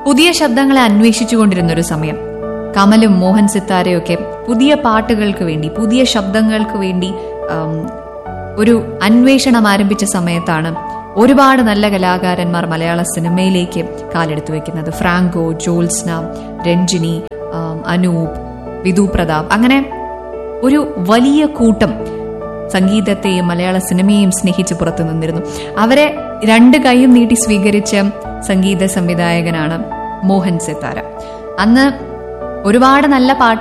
പുതിയ ശബ്ദങ്ങളെ അന്വേഷിച്ചുകൊണ്ടിരുന്ന ഒരു സമയം കമലും മോഹൻ സിത്താരയൊക്കെ പുതിയ പാട്ടുകൾക്ക് വേണ്ടി പുതിയ ശബ്ദങ്ങൾക്ക് വേണ്ടി ആം, ഒരു അന്വേഷണം ആരംഭിച്ച സമയത്താണ് ഒരുപാട് നല്ല കലാകാരന്മാർ മലയാള സിനിമയിലേക്ക് കാലെടുത്തു വെക്കുന്നത് ഫ്രാങ്കോ ജോത്സ്ന രഞ്ജിനി ആം, അനൂപ് വിധു പ്രതാപ് അങ്ങനെ ഒരു വലിയ കൂട്ടം സംഗീതത്തെയും മലയാള സിനിമയെയും സ്നേഹിച്ച് പുറത്തു നിന്നിരുന്നു അവരെ രണ്ട് കൈയും നീട്ടി സ്വീകരിച്ച സംഗീത സംവിധായകനാണ് മോഹൻ സിത്താര അന്ന് ഒരുപാട് നല്ല പാട്ട്